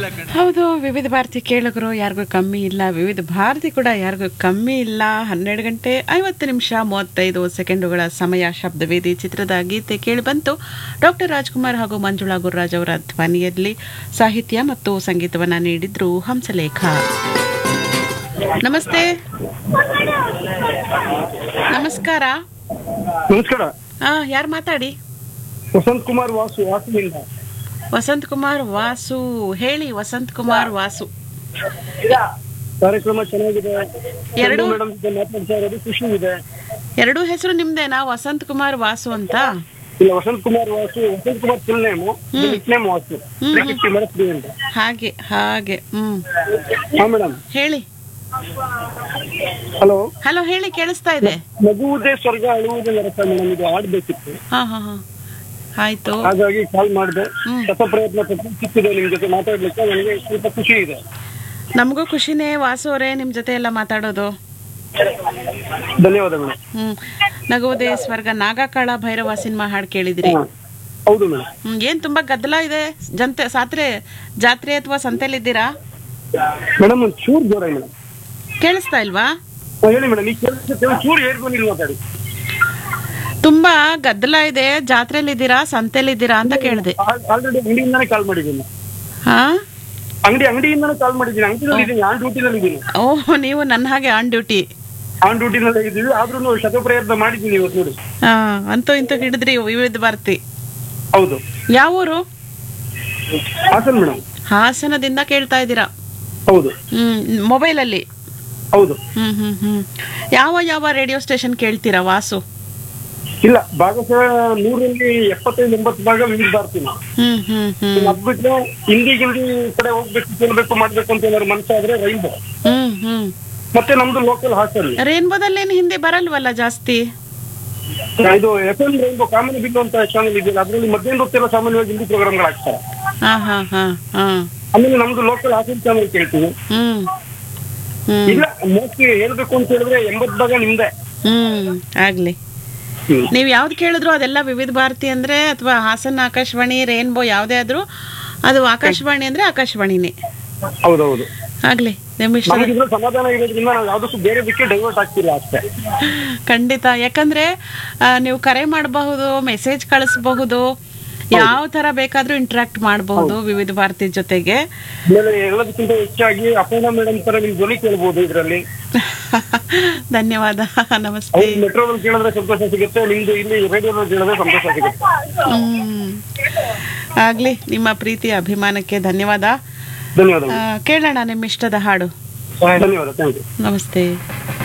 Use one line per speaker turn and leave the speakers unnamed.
ಹೌದು ವಿವಿಧ ಭಾರತಿ ಕೇಳುಗರು ಯಾರಿಗೂ ಕಮ್ಮಿ ಇಲ್ಲ ವಿವಿಧ ಭಾರತಿ ಕೂಡ ಯಾರಿಗೂ ಕಮ್ಮಿ ಇಲ್ಲ ಹನ್ನೆರಡು ಗಂಟೆ ಐವತ್ತು ನಿಮಿಷ ಮೂವತ್ತೈದು ಸೆಕೆಂಡುಗಳ ಸಮಯ ಶಬ್ದವೇದಿ ಚಿತ್ರದ ಗೀತೆ ಕೇಳಿಬಂತು ಡಾಕ್ಟರ್ ರಾಜ್ಕುಮಾರ್ ಹಾಗೂ ಮಂಜುಳಾ ಗುರುರಾಜ್ ಅವರ ಧ್ವನಿಯಲ್ಲಿ ಸಾಹಿತ್ಯ ಮತ್ತು ಸಂಗೀತವನ್ನ ನೀಡಿದ್ರು ಹಂಸಲೇಖ ನಮಸ್ತೆ ನಮಸ್ಕಾರ
ನಮಸ್ಕಾರ
ಹಾ ಯಾರು ಮಾತಾಡಿ
ವಸಂತ್ ಕುಮಾರ್ ವಾಸು ವಾಸುವಿಂದ
ವಸಂತ್ ಕುಮಾರ್ ವಾಸು ಹೇಳಿ ವಸಂತ್ ಕುಮಾರ್ ವಾಸು
ಕಾರ್ಯಕ್ರಮ ಚೆನ್ನಾಗಿದೆ
ಎರಡು?
ಮೇಡಮ್ ಜೊತೆ ಮಾತಾಡ್ತಾ ಇರೋದು ಖುಷಿ ಇದೆ
ಎರಡೂ ಹೆಸರು ನಿಮ್ದೇನಾ ವಸಂತ್ ಕುಮಾರ್ ವಾಸು ಅಂತ
ಇಲ್ಲ Vasanth Kumar Vasu Vasanth Kumar full name nick name Vasu Likhith ಮರಸ್ಬಿ ಅಂತ
ಹಾಗೆ ಹಾಗೆ ಹ್ಮ್
ಹಾ ಮೇಡಮ್
ಹೇಳಿ
ಹಲೋ
ಹಲೋ ಹೇಳಿ ಕೇಳಿಸ್ತಾ ಇದೆ
ನಗುವುದೇ ಸ್ವರ್ಗ ಅಳುವುದೇ ನರಕ ಮೇಡಮ್ ಇದು ಆಡ್ಬೇಕಿತ್ತು
ಹಾ ಹಾ ಹಾ ಆಯ್ತು
ಹಾಗಾಗಿ ಕಾಲ್ ಮಾಡಿದೆ
ಹ್ಮ್.
ಹೊಸ ಪ್ರಯತ್ನ ಪಟ್ಟು ಸಿಕ್ಕಿದೆ ನಿಮ್ ಜೊತೆ ಮಾತಾಡ್ಲಿಕ್ಕೆ ನನಗೆ ಸ್ವಲ್ಪ ಖುಷಿ ಇದೆ
ನಮಗೂ ಖುಷಿನೇ ವಾಸು ಅವರೇ ನಿಮ್ ಜೊತೆ ಎಲ್ಲ ಮಾತಾಡೋದು
ಧನ್ಯವಾದ ಮೇಡಮ್
ಹ್ಮ್ ನಗುವುದೇ ಸ್ವರ್ಗ ನಾಗಕಾಳ ಭೈರವ ಸಿನಿಮಾ ಹಾಡು ಕೇಳಿದ್ರಿ
ಹೌದು ಮೇಡಮ್
ಹ್ಮ್ ಏನ್ ತುಂಬಾ ಗದ್ದಲ ಇದೆ ಜಂತೆ ಸಾತ್ರೆ ಜಾತ್ರೆ ಅಥವಾ ಸಂತೆಲಿದ್ದೀರಾ
ಮೇಡಮ್ ಒಂದು ಚೂರ್ ಜೋರ ಮೇಡಮ್
ಕೇಳಿಸ್ತಾ ಇಲ್ವಾ
ಹೇಳಿ ಮೇಡಮ್ ಈ ಕೆಲಸ ಚೂರು ಹೇಳ್ಕೊಂಡು ಇಲ್ಲಿ ಮಾತಾಡಿ
ತುಂಬಾ ಗದ್ದಲ ಇದೆ ಜಾತ್ರೆಲಿದ್ದೀರಾ ಸಂತೆಲಿದ್ದೀರಾ ಅಂತ ಕೇಳಿದೆ
ಆಲ್ರೆಡಿ ಅಂಗಡಿಯಿಂದಾನೇ ಕಾಲ್ ಮಾಡಿದ್ದೀನಿ
ಹಾ
ಅಂಗಡಿ ಅಂಗಡಿಯಿಂದಾನೇ ಕಾಲ್ ಮಾಡಿದ್ದೀನಿ ಅಂಗಡಿನಲ್ಲಿ ಇದ್ದೀನಿ ಆನ್ ಡ್ಯೂಟಿನಲ್ಲಿ ಇದ್ದೀನಿ
ಓಹ್ ನೀವು ನನ್ನ ಹಾಗೆ ಆನ್ ಡ್ಯೂಟಿ
ಆನ್ ಡ್ಯೂಟಿನಲ್ಲಿ ಇದ್ದೀವಿ ಆದ್ರೂ ಶತ ಪ್ರಯತ್ನ ಮಾಡಿದ್ದೀನಿ ಇವತ್ತು ನೋಡಿ
ಹಾ ಅಂತೂ ಇಂತೂ ಹಿಡಿದ್ರಿ ವಿವಿಧ ಭಾರತಿ
ಹೌದು
ಯಾವ ಊರು
ಹಾಸನ್ ಮೇಡಮ್
ಹಾಸನದಿಂದ ಕೇಳ್ತಾ ಇದ್ದೀರಾ
ಹೌದು
ಹ್ಮ್ ಮೊಬೈಲಲ್ಲಿ
ಹೌದು
ಹ್ಮ್ ಹ್ಮ್ ಹ್ಮ್ ಯಾವ ಯಾವ ರೇಡಿಯೋ ಸ್ಟೇಷನ್ ಕೇಳ್ತೀರಾ ವಾಸು
ಇಲ್ಲ ಭಾಗಶಃ ನೂರಲ್ಲಿ ಎಪ್ಪತ್ತೈದು ಎಂಬತ್ತು ಭಾಗ ವಿವಿಧ ಬರ್ತೀನಿ
ಹ್ಮ್ ಹ್ಮ್ ಹ್ಮ್
ಅದ್ ಬಿಟ್ರೆ ಹಿಂದಿ ಗಿಂದಿ ಕಡೆ ಹೋಗ್ಬೇಕು ಕೇಳ್ಬೇಕು ಮಾಡ್ಬೇಕು ಅಂತ ಏನಾದ್ರು ಮನಸ್ಸಾದ್ರೆ ರೈನ್ಬೋ
ಹ್ಮ್ ಹ್ಮ್
ಮತ್ತೆ ನಮ್ದು ಲೋಕಲ್ ಹಾಸನ್
ರೇನ್ಬೋದಲ್ಲೇನು ಹಿಂದೆ ಬರಲ್ವಲ್ಲ ಜಾಸ್ತಿ
ಇದು ಎಫ್ ಎಂ ರೈನ್ಬೋ ಕಾಮನ್ ಬಿಲ್ಲು ಅಂತ ಚಾನಲ್ ಇದೆಯಲ್ಲ ಅದರಲ್ಲಿ ಮಧ್ಯಾಹ್ನ ಹೊತ್ತೆಲ್ಲ ಸಾಮಾನ್ಯವಾಗಿ ಹಿಂದಿ ಪ್ರೋಗ್ರಾಮ್ಗಳು ಹಾಕ್ತಾರೆ
ಹಾ ಹಾ ಹಾ ಹಾ
ಆಮೇಲೆ ನಮ್ದು ಲೋಕಲ್ ಹಾಸನ್ ಚಾನಲ್ ಕೇಳ್ತೀವಿ
ಹ್ಮ್ ಹ್ಮ್
ಇಲ್ಲ ಮೋಸ್ಟ್ಲಿ ಹೇಳ್ಬೇಕು ಅಂತ ಹೇಳಿದ್ರೆ ಎಂಬತ್ ಭಾಗ ನಿಮ್ದೆ
ಹ್ಮ್ ಆಗ್ಲಿ
ಹ್ಮ್.
ನೀವು ಯಾವ್ದು ಕೇಳಿದ್ರು ಅದೆಲ್ಲ ವಿವಿಧ ಭಾರತಿ ಅಂದ್ರೆ ಅಥವಾ ಹಾಸನ ಆಕಾಶವಾಣಿ ರೇನ್ಬೋ ಯಾವುದೇ ಆದ್ರೂ ಅದು ಆಕಾಶವಾಣಿ ಅಂದ್ರೆ ಆಕಾಶವಾಣಿನೇ
ಹೌದೌದು
ಆಗ್ಲಿ ನಿಮ್ಮ ಇಷ್ಟ
ನಮಗಿದ್ರೆ ಸಮಾಧಾನ ಇರೋದ್ರಿಂದ ನಾವು ಯಾವ್ದಕ್ಕೂ ಬೇರೆ ದಿಕ್ಕೆ ಡೈವರ್ಟ್ ಆಗ್ತಿಲ್ಲ ಅಷ್ಟೇ
ಖಂಡಿತ ಯಾಕಂದ್ರೆ ಆ, ನೀವು ಕರೆ ಮಾಡಬಹುದು ಮೆಸೇಜ್ ಕಳಿಸಬಹುದು ಯಾವ ತರ ಬೇಕಾದ್ರೂ ಇಂಟ್ರಾಕ್ಟ್ ಮಾಡಬಹುದು ವಿವಿಧ ಭಾರತಿ ಜೊತೆಗೆ
ಆಮೇಲೆ ಎಲ್ಲದಕ್ಕಿಂತ ಹೆಚ್ಚಾಗಿ ಅಪರ್ಣ ಮೇಡಮ್ ತರ ನಿಮ್ ಧ್ವನಿ ಕೇಳ್ಬೋದು ಇದ್ರಲ್ಲಿ
ಧನ್ಯವಾದ ನಮಸ್ತೆ
ಅವ್ರು ಮೆಟ್ರೋದಲ್ಲಿ ಕೇಳಿದ್ರೆ ಸಂತೋಷ ಸಿಗುತ್ತೆ ನಿಮ್ದು ಇಲ್ಲಿ ರೇಡಿಯೋದಲ್ಲಿ ಕೇಳಿದ್ರೆ ಸಂತೋಷ ಸಿಗುತ್ತೆ
ಹ್ಮ್ ಆಗ್ಲಿ ನಿಮ್ಮ ಪ್ರೀತಿ ಅಭಿಮಾನಕ್ಕೆ ಧನ್ಯವಾದ
ಧನ್ಯವಾದ
ಆ, ಕೇಳೋಣ ನಿಮ್ಮ ಇಷ್ಟದ ಹಾಡು
ಧನ್ಯವಾದ ಥ್ಯಾಂಕ್ ಯು
ನಮಸ್ತೆ